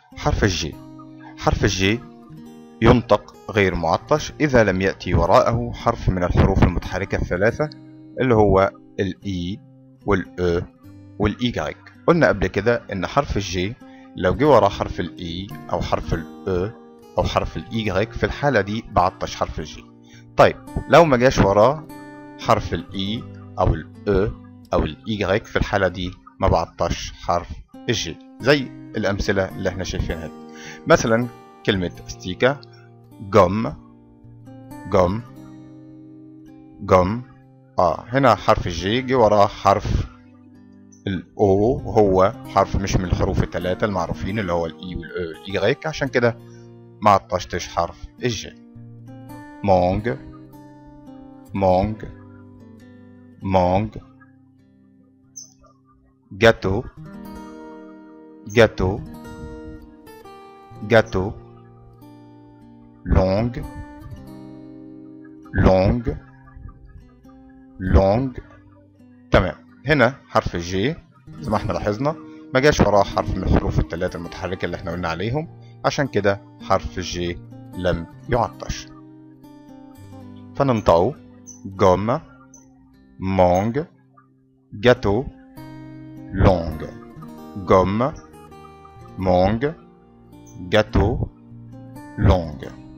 حرف الجي حرف الجي ينطق غير معطش إذا لم يأتي وراءه حرف من الحروف المتحركة الثلاثة اللي هو الإي والأ والإيجايك قلنا قبل كده إن حرف الجي لو جه وراه حرف الإي أو حرف الأ أو حرف الإيجايك في الحالة دي بعطش حرف الجي طيب لو ما جاش وراه حرف الإي أو الأ أو الإيجايك في الحالة دي ما بعطش حرف الجي زي الأمثلة اللي احنا شايفينها دي مثلا كلمة ستيكا جم جم جم اه هنا حرف الجي جه وراه حرف الاو هو حرف مش من الحروف الثلاثة المعروفين اللي هو الاي والاو والاي عشان كده ما عطشتش حرف الجي مونج مونج مونج جاتو جاتو جاتو longue longue longue تمام هنا حرف الجي زي ما احنا لاحظنا ما جاش وراه حرف من الحروف الثلاثة المتحركة اللي احنا قلنا عليهم عشان كده حرف الجي لم يعطش فننطقه جوم مونج جاتو لونج gomme, mongue, gâteau, longue.